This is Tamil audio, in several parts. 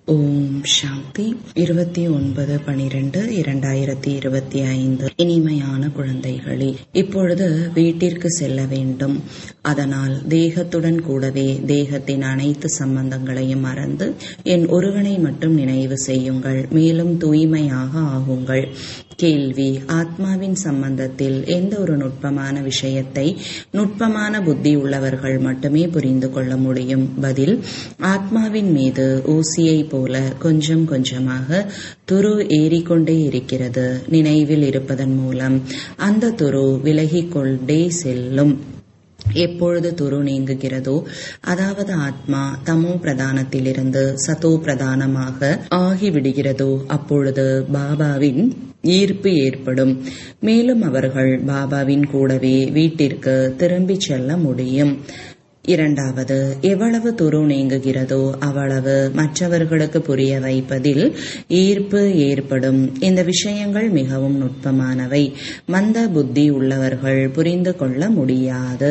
ஓம் சாந்தி இருபத்தி ஒன்பது பனிரெண்டு இரண்டாயிரத்தி இருபத்தி ஐந்து இனிமையான குழந்தைகளே இப்பொழுது வீட்டிற்கு செல்ல வேண்டும் அதனால் தேகத்துடன் கூடவே தேகத்தின் அனைத்து சம்பந்தங்களையும் மறந்து என் ஒருவனை மட்டும் நினைவு செய்யுங்கள் மேலும் தூய்மையாக ஆகுங்கள் கேள்வி ஆத்மாவின் சம்பந்தத்தில் எந்த ஒரு நுட்பமான விஷயத்தை நுட்பமான புத்தி உள்ளவர்கள் மட்டுமே புரிந்து கொள்ள முடியும் பதில் ஆத்மாவின் மீது ஊசியை போல கொஞ்சம் கொஞ்சமாக துரு ஏறிக்கொண்டே இருக்கிறது நினைவில் இருப்பதன் மூலம் அந்த துரு விலகிக் கொண்டே செல்லும் எப்பொழுது துரு நீங்குகிறதோ அதாவது ஆத்மா தமோ பிரதானத்திலிருந்து சதோ பிரதானமாக ஆகிவிடுகிறதோ அப்பொழுது பாபாவின் ஈர்ப்பு ஏற்படும் மேலும் அவர்கள் பாபாவின் கூடவே வீட்டிற்கு திரும்பிச் செல்ல முடியும் இரண்டாவது எவ்வளவு துரு நீங்குகிறதோ அவ்வளவு மற்றவர்களுக்கு புரிய வைப்பதில் ஈர்ப்பு ஏற்படும் இந்த விஷயங்கள் மிகவும் நுட்பமானவை மந்த புத்தி உள்ளவர்கள் புரிந்து கொள்ள முடியாது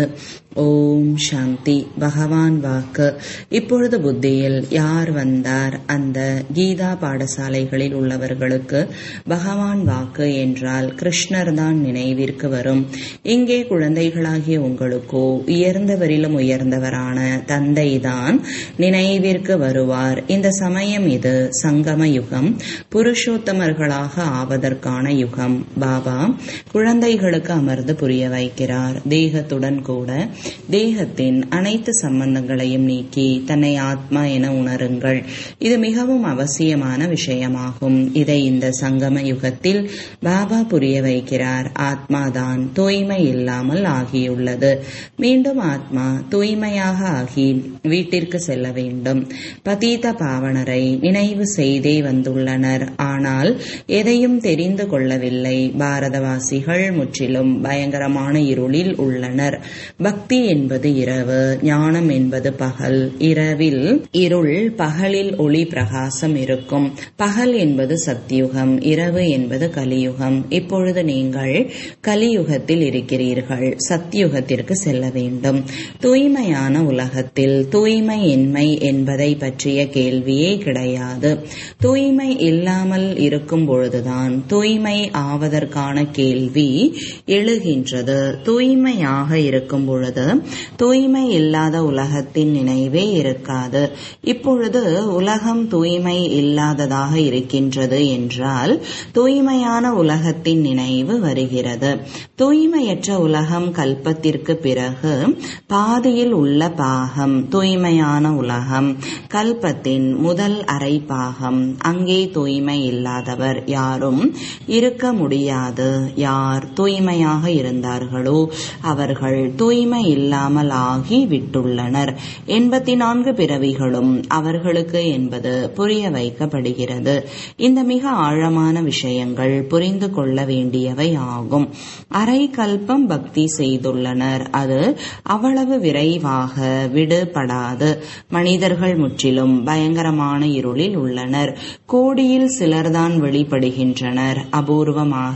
ஓம் சாந்தி பகவான் வாக்கு இப்பொழுது புத்தியில் யார் வந்தார் அந்த கீதா பாடசாலைகளில் உள்ளவர்களுக்கு பகவான் வாக்கு என்றால் கிருஷ்ணர் தான் நினைவிற்கு வரும் இங்கே குழந்தைகளாகிய உங்களுக்கோ உயர்ந்தவரிலும் உயர்ந்தவரான தந்தைதான் நினைவிற்கு வருவார் இந்த சமயம் இது சங்கம யுகம் புருஷோத்தமர்களாக ஆவதற்கான யுகம் பாபா குழந்தைகளுக்கு அமர்ந்து புரிய வைக்கிறார் தேகத்துடன் கூட தேகத்தின் அனைத்து சம்பந்தங்களையும் நீக்கி தன்னை ஆத்மா என உணருங்கள் இது மிகவும் அவசியமான விஷயமாகும் இதை இந்த சங்கம யுகத்தில் பாபா புரிய வைக்கிறார் ஆத்மாதான் தூய்மை இல்லாமல் ஆகியுள்ளது மீண்டும் ஆத்மா தூய்மையாக ஆகி வீட்டிற்கு செல்ல வேண்டும் பதீத பாவனரை நினைவு செய்தே வந்துள்ளனர் ஆனால் எதையும் தெரிந்து கொள்ளவில்லை பாரதவாசிகள் முற்றிலும் பயங்கரமான இருளில் உள்ளனர் பக்தி என்பது இரவு ஞானம் என்பது பகல் இரவில் இருள் பகலில் ஒளி பிரகாசம் இருக்கும் பகல் என்பது சத்தியுகம் இரவு என்பது கலியுகம் இப்பொழுது நீங்கள் கலியுகத்தில் இருக்கிறீர்கள் சத்தியுகத்திற்கு செல்ல வேண்டும் தூய்மையான உலகத்தில் தூய்மை இன்மை என்பதை பற்றிய கேள்வியே கிடையாது தூய்மை இல்லாமல் இருக்கும் பொழுதுதான் தூய்மை ஆவதற்கான கேள்வி எழுகின்றது தூய்மையாக இருக்கும் பொழுது தூய்மை இல்லாத உலகத்தின் நினைவே இருக்காது இப்பொழுது உலகம் தூய்மை இல்லாததாக இருக்கின்றது என்றால் தூய்மையான உலகத்தின் நினைவு வருகிறது தூய்மையற்ற உலகம் கல்பத்திற்கு பிறகு பாதியில் உள்ள பாகம் தூய்மையான உலகம் கல்பத்தின் முதல் அரை பாகம் அங்கே தூய்மை இல்லாதவர் யாரும் இருக்க முடியாது யார் தூய்மையாக இருந்தார்களோ அவர்கள் தூய்மை இல்லாமல் ஆகி விட்டுள்ளனர் எண்பத்தி நான்கு பிறவிகளும் அவர்களுக்கு என்பது புரிய வைக்கப்படுகிறது இந்த மிக ஆழமான விஷயங்கள் புரிந்து கொள்ள வேண்டியவை ஆகும் அரை கல்பம் பக்தி செய்துள்ளனர் அது அவ்வளவு விரைவாக விடுபடாது மனிதர்கள் முற்றிலும் பயங்கரமான இருளில் உள்ளனர் கோடியில் சிலர்தான் வெளிப்படுகின்றனர் அபூர்வமாக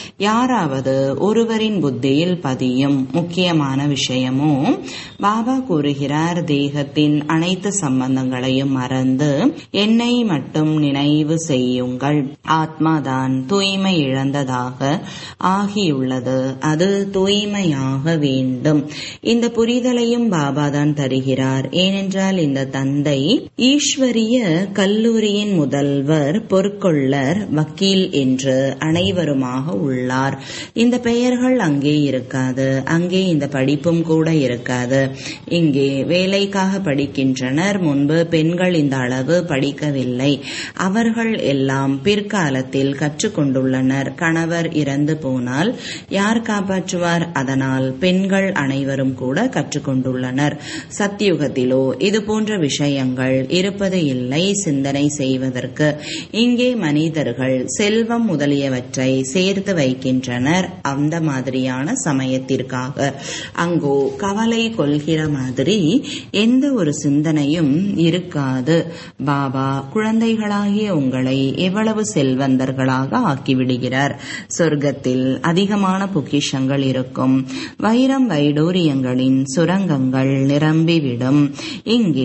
யாராவது ஒருவரின் புத்தியில் பதியும் முக்கியமான விஷயமோ பாபா கூறுகிறார் தேகத்தின் அனைத்து சம்பந்தங்களையும் மறந்து என்னை மட்டும் நினைவு செய்யுங்கள் ஆத்மாதான் தூய்மை இழந்ததாக ஆகியுள்ளது அது தூய்மையாக வேண்டும் இந்த புரிதலையும் பாபா தான் தருகிறார் ஏனென்றால் இந்த தந்தை ஈஸ்வரிய கல்லூரியின் முதல்வர் பொற்கொள்ளர் வக்கீல் என்று அனைவருமாக உள்ளார் இந்த பெயர்கள் அங்கே இருக்காது அங்கே இந்த படிப்பும் கூட இருக்காது இங்கே வேலைக்காக படிக்கின்றனர் முன்பு பெண்கள் இந்த அளவு படிக்கவில்லை அவர்கள் எல்லாம் பிற்காலத்தில் கற்றுக்கொண்டுள்ளனர் கணவர் இறந்து போனால் யார் காப்பாற்றுவார் அதனால் பெண்கள் அனைவரும் கூட கற்றுக்கொண்டுள்ளனர் சத்தியுகத்திலோ இது போன்ற விஷயங்கள் இருப்பது இல்லை சிந்தனை செய்வதற்கு இங்கே மனிதர்கள் செல்வம் முதலியவற்றை சேர்த்து வைக்கின்றனர் அந்த மாதிரியான சமயத்திற்காக அங்கோ கவலை கொள்கிற மாதிரி எந்த ஒரு சிந்தனையும் இருக்காது பாபா குழந்தைகளாகிய உங்களை எவ்வளவு செல்வந்தர்களாக ஆக்கிவிடுகிறார் சொர்க்கத்தில் அதிகமான பொக்கிஷங்கள் இருக்கும் வைரம் வைடூரியங்களின் சுரங்கங்கள் நிரம்பிவிடும் இங்கே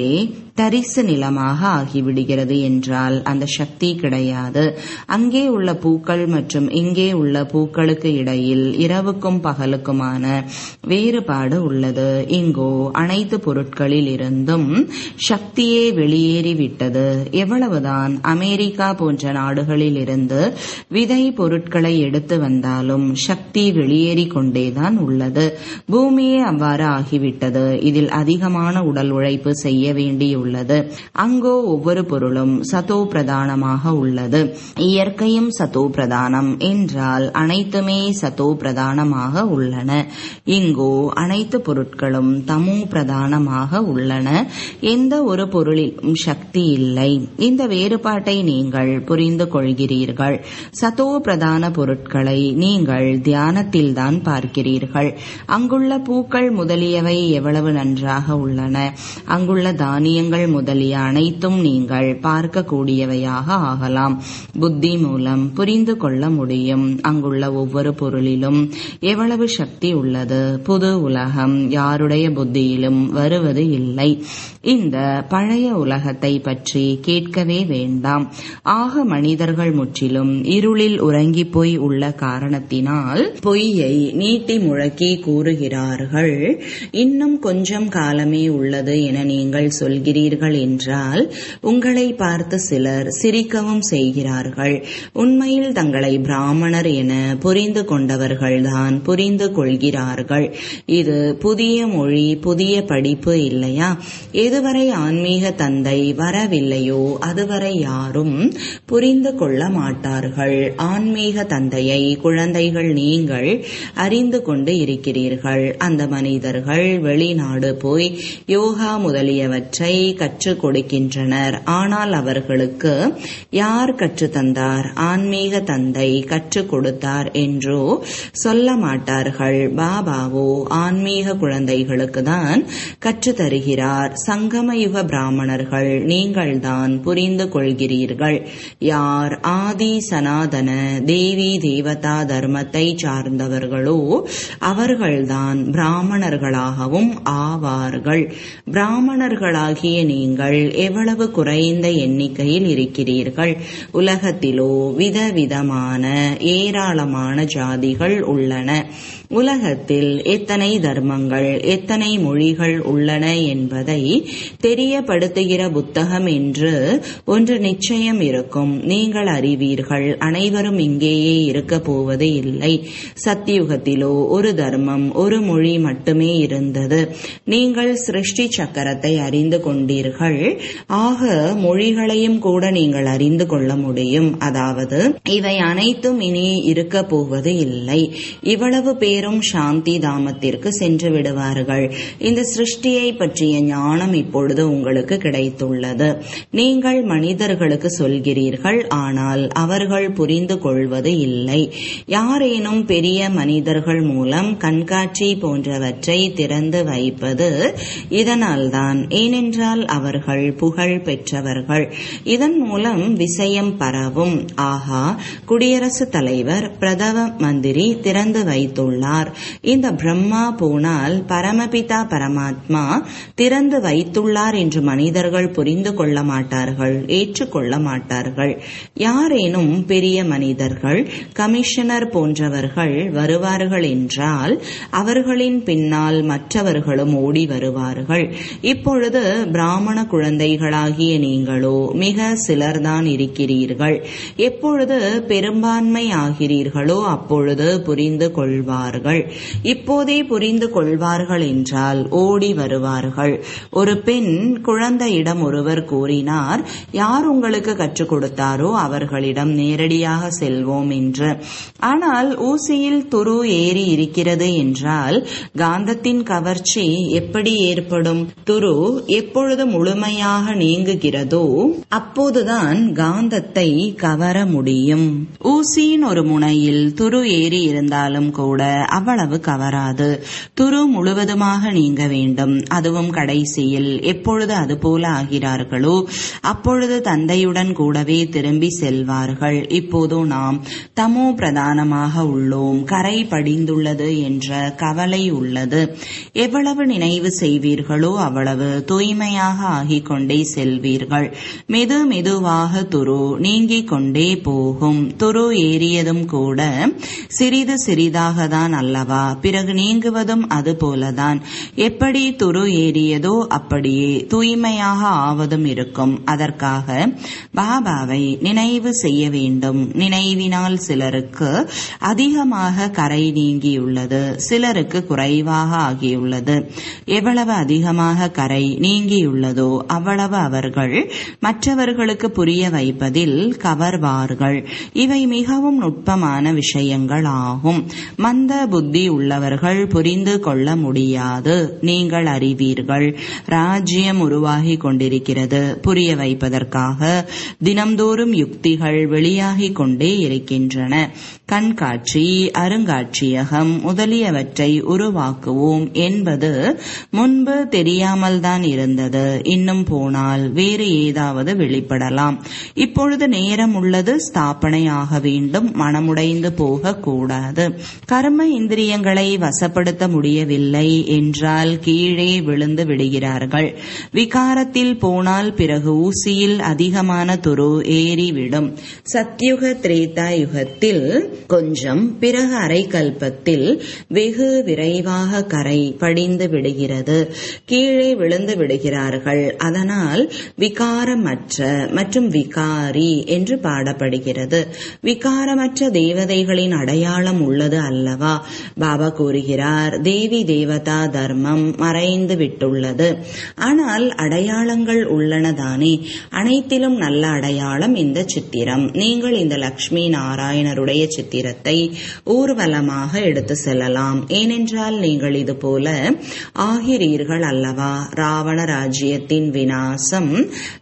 தரிசு நிலமாக ஆகிவிடுகிறது என்றால் அந்த சக்தி கிடையாது அங்கே உள்ள பூக்கள் மற்றும் இங்கே உள்ள பூக்களுக்கு இடையில் இரவுக்கும் பகலுக்குமான வேறுபாடு உள்ளது இங்கோ அனைத்து பொருட்களில் இருந்தும் சக்தியே வெளியேறிவிட்டது எவ்வளவுதான் அமெரிக்கா போன்ற நாடுகளில் இருந்து விதை பொருட்களை எடுத்து வந்தாலும் சக்தி வெளியேறி கொண்டேதான் உள்ளது பூமியே அவ்வாறு ஆகிவிட்டது இதில் அதிகமான உடல் உழைப்பு செய்ய வேண்டியுள்ளது அங்கோ ஒவ்வொரு பொருளும் சதோ பிரதானமாக உள்ளது இயற்கையும் சதோ பிரதானம் என்றால் அனைத்துமே சதோ பிரதானமாக உள்ளன இங்கோ அனைத்து பொருட்களும் தமோ பிரதானமாக உள்ளன எந்த ஒரு பொருளிலும் சக்தி இல்லை இந்த வேறுபாட்டை நீங்கள் புரிந்து கொள்கிறீர்கள் சதோ பிரதான பொருட்களை நீங்கள் தியானத்தில்தான் பார்க்கிறீர்கள் அங்குள்ள பூக்கள் முதலியவை எவ்வளவு நன்றாக உள்ளன அங்குள்ள தானியங்கள் முதலிய அனைத்தும் நீங்கள் பார்க்கக்கூடியவையாக ஆகலாம் புத்தி மூலம் புரிந்து கொள்ள முடியும் அங்குள்ள ஒவ்வொரு பொருளிலும் எவ்வளவு சக்தி உள்ளது புது உலகம் யாருடைய புத்தியிலும் வருவது இல்லை இந்த பழைய உலகத்தை பற்றி கேட்கவே வேண்டாம் ஆக மனிதர்கள் முற்றிலும் இருளில் உறங்கி போய் உள்ள காரணத்தினால் பொய்யை நீட்டி முழக்கி கூறுகிறார்கள் இன்னும் கொஞ்சம் காலமே உள்ளது என நீங்கள் சொல்கிறீர்கள் என்றால் உங்களை பார்த்து சிலர் சிரிக்கவும் செய்கிறார்கள் உண்மையில் தங்களை பிராமணர் என புரிந்து கொண்டவர்கள்தான் புரிந்து கொள்கிறார்கள் இது புதிய மொழி புதிய படிப்பு இல்லையா எதுவரை ஆன்மீக தந்தை வரவில்லையோ அதுவரை யாரும் புரிந்து கொள்ள மாட்டார்கள் ஆன்மீக தந்தையை குழந்தைகள் நீங்கள் அறிந்து கொண்டு இருக்கிறீர்கள் அந்த மனிதர்கள் வெளிநாடு போய் யோகா முதலியவற்றை கற்றுக் கொடுக்கின்றனர் ஆனால் அவர்களுக்கு யார் கற்றுத்தந்தார் ஆன்மீக தந்தை கற்றுக் கொடுத்தார் என்றோ சொல்ல மாட்டார்கள் பாபாவோ ஆன்மீக குழந்தைகளுக்கு தான் கற்றுத் தருகிறார் சங்கமயுக பிராமணர்கள் நீங்கள்தான் புரிந்து கொள்கிறீர்கள் யார் ஆதி சனாதன தேவி தேவதா தர்மத்தை சார்ந்தவர்களோ அவர்கள்தான் பிராமணர்களாகவும் ஆவார்கள் பிராமணர்களாகிய நீங்கள் எவ்வளவு குறைந்த எண்ணிக்கையில் இருக்கிறீர்கள் உலகத்திலோ விதவிதமான ஏராளமான ஜாதிகள் உள்ளன உலகத்தில் எத்தனை தர்மங்கள் எத்தனை மொழிகள் உள்ளன என்பதை தெரியப்படுத்துகிற புத்தகம் என்று ஒன்று நிச்சயம் இருக்கும் நீங்கள் அறிவீர்கள் அனைவரும் இங்கேயே இருக்க போவது இல்லை சத்தியுகத்திலோ ஒரு தர்மம் ஒரு மொழி மட்டுமே இருந்தது நீங்கள் சிருஷ்டி சக்கரத்தை அறிந்து கொண்டீர்கள் ஆக மொழிகளையும் கூட நீங்கள் அறிந்து கொள்ள முடியும் அதாவது இவை அனைத்தும் இனி இருக்க போவது இல்லை இவ்வளவு பேரும் சாந்தி தாமத்திற்கு சென்று விடுவார்கள் இந்த சிருஷ்டியை பற்றிய ஞானம் இப்பொழுது உங்களுக்கு கிடைத்துள்ளது நீங்கள் மனிதர்களுக்கு சொல்கிறீர்கள் ஆனால் அவர்கள் புரிந்து கொள்வது இல்லை யாரேனும் பெரிய மனிதர்கள் மூலம் கண்காட்சி போன்றவற்றை திறந்து வைப்பது இதனால்தான் ஏனென்றால் அவர்கள் புகழ் பெற்றவர்கள் இதன் மூலம் விஷயம் பரவும் ஆகா குடியரசுத் தலைவர் பிரதம மந்திரி திறந்து வைத்துள்ளார் இந்த பிரம்மா போனால் பரமபிதா பரமாத்மா திறந்து வைத்துள்ளார் என்று மனிதர்கள் புரிந்து கொள்ள மாட்டார்கள் ஏற்றுக்கொள்ள மாட்டார்கள் யாரேனும் பெரிய மனிதர்கள் கமிஷனர் போன்றவர்கள் வருவார்கள் என்றால் அவர்களின் பின்னால் மற்றவர்களும் ஓடி வருவார்கள் இப்பொழுது பிராமண குழந்தைகளாகிய நீங்களோ மிக சிலர்தான் இருக்கிறீர்கள் எப்பொழுது பெரும்பான்மை ஆகிறீர்களோ அப்பொழுது புரிந்து கொள்வார்கள் இப்போதே புரிந்து கொள்வார்கள் என்றால் ஓடி வருவார்கள் ஒரு பெண் குழந்தையிடம் ஒருவர் கூறினார் யார் உங்களுக்கு கற்றுக் கொடுத்தாரோ அவர்களிடம் நேரடியாக செல்வோம் என்று ஆனால் ஊசியில் துரு ஏறி இருக்கிறது என்றால் காந்தத்தின் கவர்ச்சி எப்படி ஏற்படும் துரு எப்பொழுது முழுமையாக நீங்குகிறதோ அப்போதுதான் காந்தத்தை கவர முடியும் ஊசியின் ஒரு முனையில் துரு ஏறி இருந்தாலும் கூட அவ்வளவு கவராது துரு முழுவதுமாக நீங்க வேண்டும் அதுவும் கடைசியில் எப்பொழுது அது போல ஆகிறார்களோ அப்பொழுது தந்தையுடன் கூடவே திரும்பி செல்வார்கள் இப்போது நாம் தமோ பிரதானமாக உள்ளோம் கரை படிந்துள்ளது என்ற கவலை உள்ளது எவ்வளவு நினைவு செய்வீர்களோ அவ்வளவு தூய்மையாக ஆகிக் கொண்டே செல்வீர்கள் மெது மெதுவாக துரு நீங்கிக் கொண்டே போகும் துரு ஏறியதும் கூட சிறிது சிறிதாக தான் அல்லவா பிறகு நீங்குவதும் அது போலதான் எப்படி துரு ஏறியதோ அப்படியே தூய்மையாக ஆவதும் இருக்கும் அதற்காக பாபாவை நினைவு செய்ய வேண்டும் நினைவினால் சிலருக்கு அதிகமாக கரை நீங்கியுள்ளது சிலருக்கு குறைவாக ஆகியுள்ளது எவ்வளவு அதிகமாக கரை நீங்கியுள்ளதோ அவ்வளவு அவர்கள் மற்றவர்களுக்கு புரிய வைப்பதில் கவர்வார்கள் இவை மிகவும் நுட்பமான விஷயங்கள் ஆகும் மந்த புத்தி உள்ளவர்கள் புரிந்து கொள்ள முடியாது நீங்கள் அறிவீர்கள் ராஜ்யம் உருவாகி கொண்டிருக்கிறது புரிய வைப்பதற்காக தினம்தோறும் யுக்திகள் வெளியாகிக் கொண்டே இருக்கின்றன கண்காட்சி அருங்காட்சியகம் முதலியவற்றை உருவாக்குவோம் என்பது முன்பு தெரியாமல் தான் இருந்தது இன்னும் போனால் வேறு ஏதாவது வெளிப்படலாம் இப்பொழுது நேரம் உள்ளது ஸ்தாபனை ஆக வேண்டும் மனமுடைந்து போக கூடாது கர்ம இந்திரியங்களை வசப்படுத்த முடியவில்லை என்றால் கீழே விழுந்து விடுகிறார்கள் விகாரத்தில் போனால் பிறகு ஊசியில் அதிகமான துரு ஏறிவிடும் சத்யுக திரேதா யுகத்தில் கொஞ்சம் பிறகு அரை கல்பத்தில் வெகு விரைவாக கரை படிந்து விடுகிறது கீழே விழுந்து விடுகிறார்கள் அதனால் விகாரமற்ற மற்றும் விகாரி என்று பாடப்படுகிறது விகாரமற்ற தேவதைகளின் அடையாளம் உள்ளது அல்லவா பாபா கூறுகிறார் தேவி தேவதா தர்மம் மறைந்து விட்டுள்ளது ஆனால் அடையாளங்கள் உள்ளனதானே அனைத்திலும் நல்ல அடையாளம் இந்த சித்திரம் நீங்கள் இந்த லக்ஷ்மி நாராயணருடைய சித்திரத்தை ஊர்வலமாக எடுத்து செல்லலாம் ஏனென்றால் நீங்கள் இது போல ஆகிறீர்கள் அல்லவா ராவண ராஜ்யத்தின் வினாசம்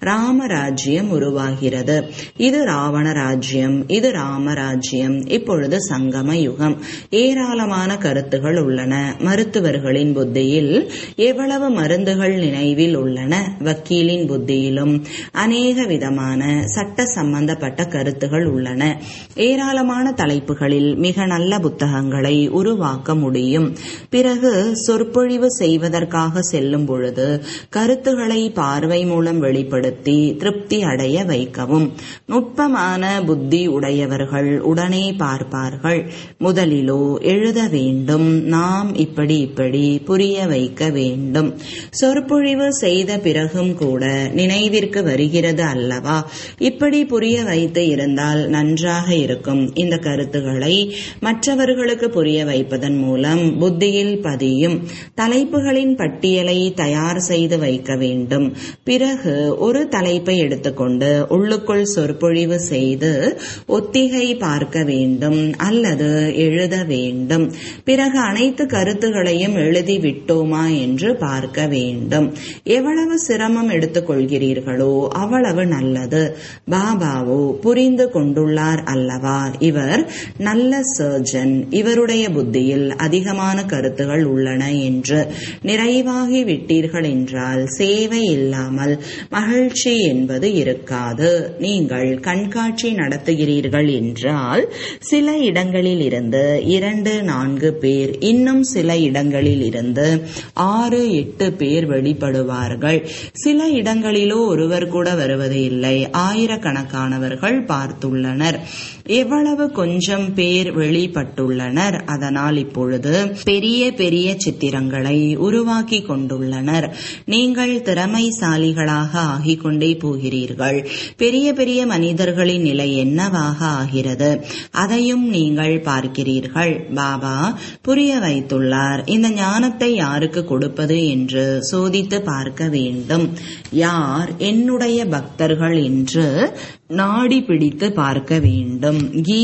ராமராஜ்யம் உருவாகிறது இது ராவண ராஜ்யம் இது ராமராஜ்யம் இப்பொழுது சங்கம யுகம் ஏராளமான கருத்துகள் உள்ளன மருத்துவர்களின் புத்தியில் எவ்வளவு மருந்துகள் நினைவில் உள்ளன வக்கீலின் புத்தியிலும் அநேக விதமான சட்ட சம்பந்தப்பட்ட கருத்துகள் உள்ளன ஏராளமான தலைப்புகளில் மிக நல்ல புத்தகங்களை உருவாக்க முடியும் பிறகு சொற்பொழிவு செய்வதற்காக செல்லும் பொழுது கருத்துகளை பார்வை மூலம் வெளிப்படுத்தி திருப்தி அடைய வைக்கவும் நுட்பமான புத்தி உடையவர்கள் உடனே பார்ப்பார்கள் முதலிலோ எழுத வேண்டும் நாம் இப்படி இப்படி புரிய வைக்க வேண்டும் சொற்பொழிவு செய்த பிறகும் கூட நினைவிற்கு வருகிறது அல்லவா இப்படி புரிய வைத்து இருந்தால் நன்றாக இருக்கும் இந்த கருத்துக்களை மற்றவர்களுக்கு புரிய வைப்பதன் மூலம் புத்தியில் பதியும் தலைப்புகளின் பட்டியலை தயார் செய்து வைக்க வேண்டும் பிறகு ஒரு தலைப்பை எடுத்துக்கொண்டு உள்ளுக்குள் சொற்பொழிவு செய்து ஒத்திகை பார்க்க வேண்டும் அல்லது எழுத வேண்டும் பிறகு அனைத்து கருத்துகளையும் எழுதி விட்டோமா என்று பார்க்க வேண்டும் எவ்வளவு சிரமம் எடுத்துக்கொள்கிறீர்களோ அவ்வளவு நல்லது பாபாவோ புரிந்து கொண்டுள்ளார் அல்லவா இவர் நல்ல சர்ஜன் இவருடைய புத்தியில் அதிகமான கருத்துகள் உள்ளன என்று நிறைவாகி விட்டீர்கள் என்றால் சேவை இல்லாமல் மகிழ்ச்சி என்பது இருக்காது நீங்கள் கண்காட்சி நடத்துகிறீர்கள் என்றால் சில இடங்களில் இருந்து இரண்டு நான்கு பேர் இன்னும் சில இடங்களில் இருந்து ஆறு எட்டு பேர் வெளிப்படுவார்கள் சில இடங்களிலோ ஒருவர் கூட வருவது இல்லை ஆயிரக்கணக்கானவர்கள் பார்த்துள்ளனர் எவ்வளவு கொஞ்சம் பேர் வெளிப்பட்டுள்ளனர் அதனால் இப்பொழுது பெரிய பெரிய சித்திரங்களை உருவாக்கி கொண்டுள்ளனர் நீங்கள் திறமைசாலிகளாக ஆகிக் கொண்டே போகிறீர்கள் பெரிய பெரிய மனிதர்களின் நிலை என்னவாக ஆகிறது அதையும் நீங்கள் பார்க்கிறீர்கள் பாபா புரிய வைத்துள்ளார் இந்த ஞானத்தை யாருக்கு கொடுப்பது என்று சோதித்து பார்க்க வேண்டும் யார் என்னுடைய பக்தர்கள் என்று நாடி பிடித்து பார்க்க வேண்டும் கீதை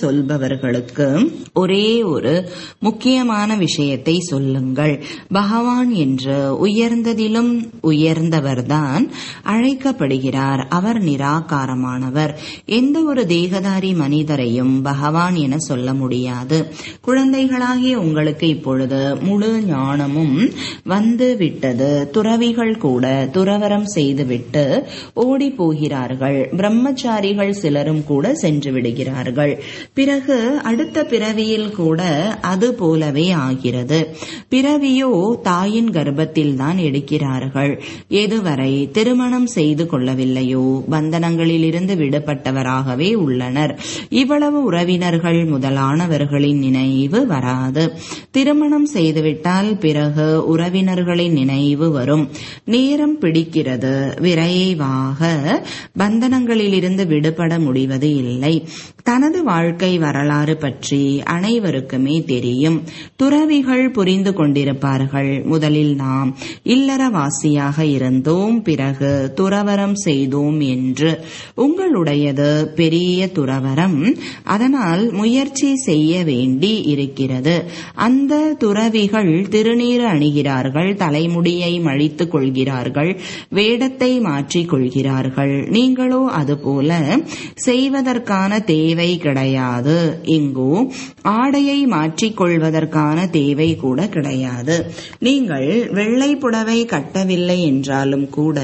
சொல்பவர்களுக்கு ஒரே ஒரு முக்கியமான விஷயத்தை சொல்லுங்கள் பகவான் என்று உயர்ந்ததிலும் உயர்ந்தவர்தான் அழைக்கப்படுகிறார் அவர் நிராகாரமானவர் எந்த ஒரு தேகதாரி மனிதரையும் பகவான் என சொல்ல முடியாது குழந்தைகளாகிய உங்களுக்கு இப்பொழுது முழு ஞானமும் வந்து விட்டது துறவிகள் கூட துறவரம் செய்துவிட்டு ஓடி போகிறார்கள் பிரம்மச்சாரிகள் சிலரும் கூட சென்று விடுகிறார்கள் பிறகு அடுத்த பிறவியில் கூட அது போலவே ஆகிறது பிறவியோ தாயின் கர்ப்பத்தில் தான் எடுக்கிறார்கள் எதுவரை திருமணம் செய்து கொள்ளவில்லையோ பந்தனங்களிலிருந்து விடுபட்டவராகவே உள்ளனர் இவ்வளவு உறவினர்கள் முதலானவர்களின் நினைவு வராது திருமணம் செய்துவிட்டால் பிறகு உறவினர்களின் நினைவு வரும் நேரம் பிடிக்கிறது விரைவாக பந்தனங்களிலிருந்து விடுபட முடிவது இல்லை தனது வாழ்க்கை வரலாறு பற்றி அனைவருக்குமே தெரியும் துறவிகள் புரிந்து கொண்டிருப்பார்கள் முதலில் நாம் இல்லறவாசியாக இருந்தோம் பிறகு துறவரம் செய்தோம் என்று உங்களுடையது பெரிய துறவரம் அதனால் முயற்சி செய்ய வேண்டி இருக்கிறது அந்த துறவிகள் திருநீர் அணிகிறார்கள் தலைமுடியை மழித்துக் கொள்கிறார்கள் வேடத்தை மாற்றிக் கொள்கிறார்கள் நீங்களோ அதுபோல செய்வதற்கான தேவை கிடையாது இங்கோ ஆடையை மாற்றிக் கொள்வதற்கான தேவை கூட கிடையாது நீங்கள் வெள்ளை புடவை கட்டவில்லை என்றாலும் கூட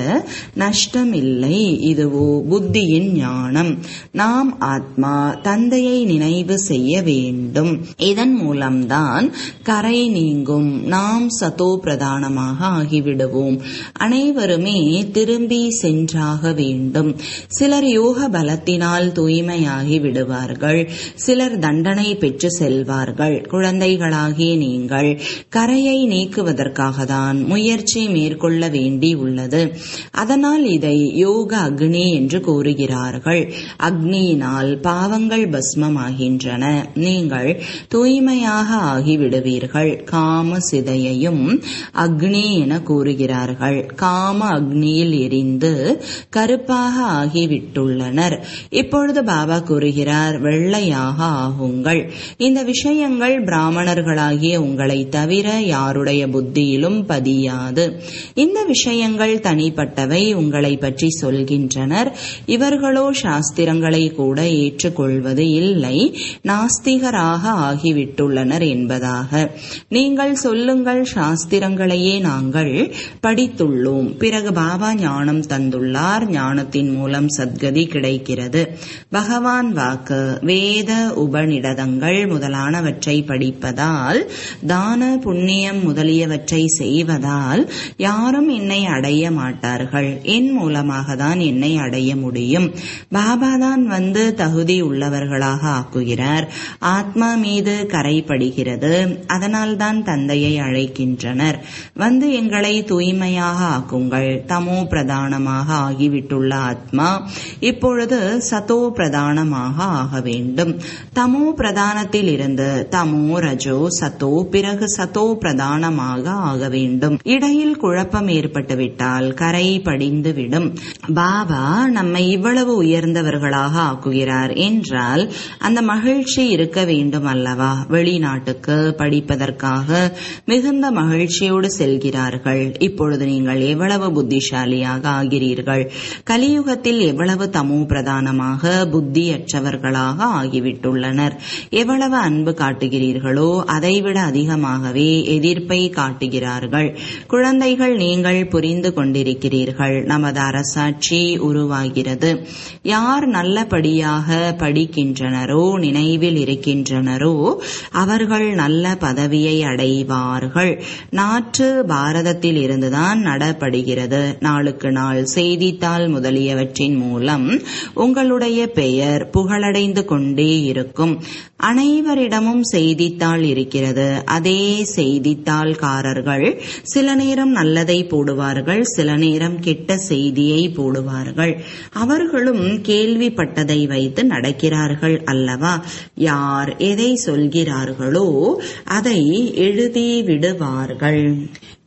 நஷ்டமில்லை இதுவோ புத்தியின் ஞானம் நாம் ஆத்மா தந்தையை நினைவு செய்ய வேண்டும் இதன் மூலம்தான் கரை நீங்கும் நாம் சதோ பிரதானமாக ஆகிவிடுவோம் அனைவருமே திரும்பி சென்றாக வேண்டும் சிலர் யோக பலத்தினால் தூய்மையாகி விடுவார்கள் சிலர் தண்டனை பெற்று செல்வார்கள் குழந்தைகளாகிய நீங்கள் கரையை நீக்குவதற்காக தான் முயற்சி மேற்கொள்ள வேண்டி உள்ளது அதனால் இதை யோக அக்னி என்று கூறுகிறார்கள் அக்னியினால் பாவங்கள் பஸ்மமாகின்றன நீங்கள் தூய்மையாக ஆகிவிடுவீர்கள் காம சிதையையும் அக்னி என கூறுகிறார்கள் காம அக்னியில் எரிந்து கருப்பாக ஆகிவிட்டுள்ளனர் இப்பொழுது பாபா கூறுகிறார் வெள்ளையாக ஆகுங்கள் இந்த விஷயங்கள் பிராமணர்களாகிய உங்களை தவிர யாருடைய புத்தியிலும் பதியாது இந்த விஷயங்கள் தனிப்பட்டவை உங்களை பற்றி சொல்கின்றனர் இவர்களோ சாஸ்திரங்களை கூட ஏற்றுக்கொள்வது இல்லை நாஸ்திகராக ஆகிவிட்டுள்ளனர் என்பதாக நீங்கள் சொல்லுங்கள் சாஸ்திரங்களையே நாங்கள் படித்துள்ளோம் பிறகு பாபா ஞானம் தந்துள்ளார் ஞானத்தின் மூலம் சத்கதி கிடைக்கிறது பகவான் வாக்கு வேத உபநிடதங்கள் முதலானவற்றை படிப்பதால் தான புண்ணியம் முதலியவற்றை செய்வதால் யாரும் என்னை அடைய மாட்டார்கள் என் மூலமாக தான் என்னை அடைய முடியும் பாபா தான் வந்து தகுதி உள்ளவர்களாக ஆக்குகிறார் ஆத்மா மீது கரைப்படுகிறது அதனால் தான் தந்தையை அழைக்கின்றனர் வந்து எங்களை தூய்மையாக ஆக்குங்கள் தமோ பிரதானமாக ஆகிவிட்டுள்ள ஆத்மா இப்பொழுது சதோ பிரதானமாக ஆக வேண்டும் தமோ பிரதானத்தில் இருந்து தமோ ரஜோ சத்தோ பிறகு சத்தோ பிரதானமாக ஆக வேண்டும் இடையில் குழப்பம் ஏற்பட்டுவிட்டால் கரை படிந்து விடும் பாபா நம்மை இவ்வளவு உயர்ந்தவர்களாக ஆக்குகிறார் என்றால் அந்த மகிழ்ச்சி இருக்க வேண்டும் அல்லவா வெளிநாட்டுக்கு படிப்பதற்காக மிகுந்த மகிழ்ச்சியோடு செல்கிறார்கள் இப்பொழுது நீங்கள் எவ்வளவு புத்திசாலியாக ஆகிறீர்கள் கலியுகத்தில் எவ்வளவு தமோ பிரதானமாக புத்தியற்றவர்களாக ஆகிவிட்டுள்ளனர் எவ்வளவு அன்பு காட்டுகிறீர்களோ அதைவிட அதிகமாகவே எதிர்ப்பை காட்டுகிறார்கள் குழந்தைகள் நீங்கள் புரிந்து கொண்டிருக்கிறீர்கள் நமது அரசாட்சி உருவாகிறது யார் நல்லபடியாக படிக்கின்றனரோ நினைவில் இருக்கின்றனரோ அவர்கள் நல்ல பதவியை அடைவார்கள் நாற்று பாரதத்தில் இருந்துதான் நடப்படுகிறது நாளுக்கு நாள் செய்தித்தாள் முதலியவற்றின் மூலம் உங்களுடைய பெயர் புகழடைந்து கொண்டே இருக்கும் அனைவரிடமும் செய்தித்தாள் இருக்கிறது அதே செய்தித்தாள்காரர்கள் சில நேரம் நல்லதை போடுவார்கள் சில நேரம் கெட்ட செய்தியை போடுவார்கள் அவர்களும் கேள்விப்பட்டதை வைத்து நடக்கிறார்கள் அல்லவா யார் எதை சொல்கிறார்களோ அதை எழுதி விடுவார்கள்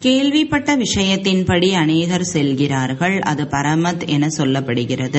கேள்விப்பட்ட விஷயத்தின்படி அநேகர் செல்கிறார்கள் அது பரமத் என சொல்லப்படுகிறது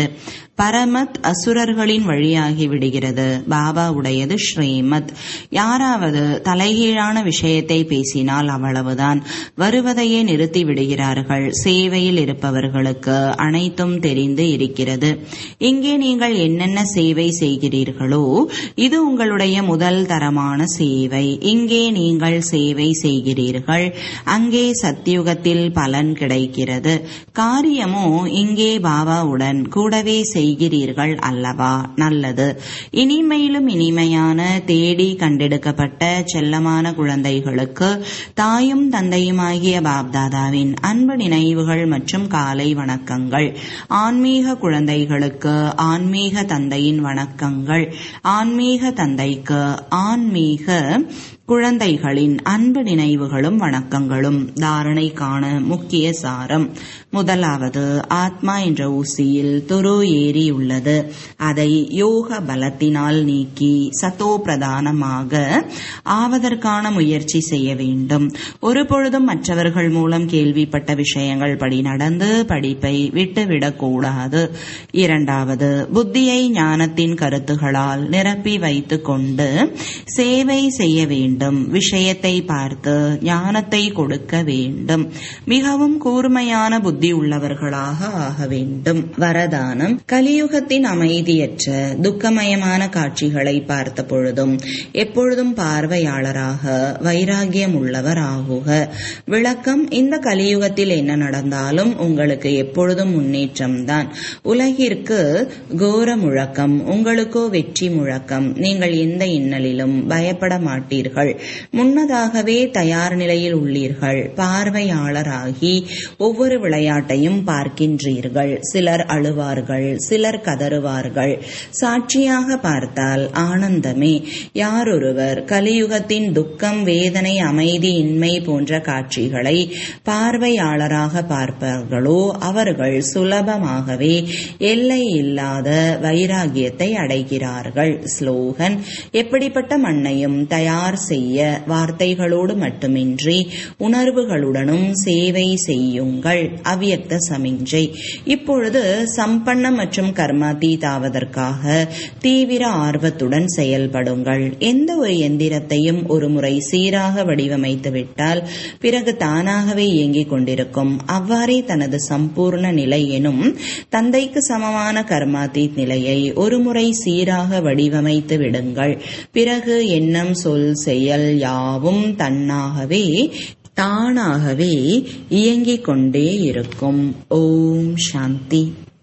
பரமத் அசுரர்களின் வழியாகி விடுகிறது பாபா உடையது ஸ்ரீமத் யாராவது தலைகீழான விஷயத்தை பேசினால் அவ்வளவுதான் வருவதையே நிறுத்தி விடுகிறார்கள் சேவையில் இருப்பவர்களுக்கு அனைத்தும் தெரிந்து இருக்கிறது இங்கே நீங்கள் என்னென்ன சேவை செய்கிறீர்களோ இது உங்களுடைய முதல் தரமான சேவை இங்கே நீங்கள் சேவை செய்கிறீர்கள் அங்கே சத்தியுகத்தில் பலன் கிடைக்கிறது காரியமோ இங்கே பாபாவுடன் கூடவே செய்கிறீர்கள் அல்லவா நல்லது இனிமையிலும் இனிமையான தேடி கண்டெடுக்கப்பட்ட செல்லமான குழந்தைகளுக்கு தாயும் தந்தையுமாகிய பாப்தாதாவின் அன்பு நினைவுகள் மற்றும் காலை வணக்கங்கள் ஆன்மீக குழந்தைகளுக்கு ஆன்மீக தந்தையின் வணக்கங்கள் ஆன்மீக தந்தைக்கு ஆன்மீக குழந்தைகளின் அன்பு நினைவுகளும் வணக்கங்களும் தாரணைக்கான முக்கிய சாரம் முதலாவது ஆத்மா என்ற ஊசியில் துரு ஏறியுள்ளது அதை யோக பலத்தினால் நீக்கி சத்தோ பிரதானமாக ஆவதற்கான முயற்சி செய்ய வேண்டும் ஒரு பொழுதும் மற்றவர்கள் மூலம் கேள்விப்பட்ட விஷயங்கள் படி நடந்து படிப்பை விட்டுவிடக்கூடாது இரண்டாவது புத்தியை ஞானத்தின் கருத்துகளால் நிரப்பி வைத்துக் கொண்டு சேவை செய்ய வேண்டும் விஷயத்தை பார்த்து ஞானத்தை கொடுக்க வேண்டும் மிகவும் கூர்மையான புத்தி உள்ளவர்களாக ஆக வேண்டும் வரதானம் கலியுகத்தின் அமைதியற்ற துக்கமயமான காட்சிகளை பார்த்த பொழுதும் எப்பொழுதும் பார்வையாளராக வைராகியம் உள்ளவர் ஆகுக விளக்கம் இந்த கலியுகத்தில் என்ன நடந்தாலும் உங்களுக்கு எப்பொழுதும் முன்னேற்றம்தான் உலகிற்கு கோர முழக்கம் உங்களுக்கோ வெற்றி முழக்கம் நீங்கள் எந்த இன்னலிலும் பயப்பட மாட்டீர்கள் முன்னதாகவே தயார் நிலையில் உள்ளீர்கள் பார்வையாளராகி ஒவ்வொரு விளையாட்டையும் பார்க்கின்றீர்கள் சிலர் அழுவார்கள் சிலர் கதறுவார்கள் சாட்சியாக பார்த்தால் ஆனந்தமே யாரொருவர் கலியுகத்தின் துக்கம் வேதனை அமைதி இன்மை போன்ற காட்சிகளை பார்வையாளராக பார்ப்பார்களோ அவர்கள் சுலபமாகவே எல்லை இல்லாத வைராகியத்தை அடைகிறார்கள் ஸ்லோகன் எப்படிப்பட்ட மண்ணையும் தயார் செய்ய வார்த்தைகளோடு மட்டுமின்றி உணர்வுகளுடனும் சேவை செய்யுங்கள் அவ்வியக்த சமிஞ்சை இப்பொழுது சம்பன்ன மற்றும் கர்மாதீதாவதற்காக தீவிர ஆர்வத்துடன் செயல்படுங்கள் எந்த ஒரு எந்திரத்தையும் ஒரு முறை சீராக வடிவமைத்து விட்டால் பிறகு தானாகவே இயங்கிக் கொண்டிருக்கும் அவ்வாறே தனது சம்பூர்ண நிலை எனும் தந்தைக்கு சமமான கர்மாதீத் நிலையை ஒருமுறை சீராக வடிவமைத்து விடுங்கள் பிறகு எண்ணம் சொல் செயல் யாவும் தன்னாகவே தானாகவே இயங்கிக் கொண்டே இருக்கும் ஓம் சாந்தி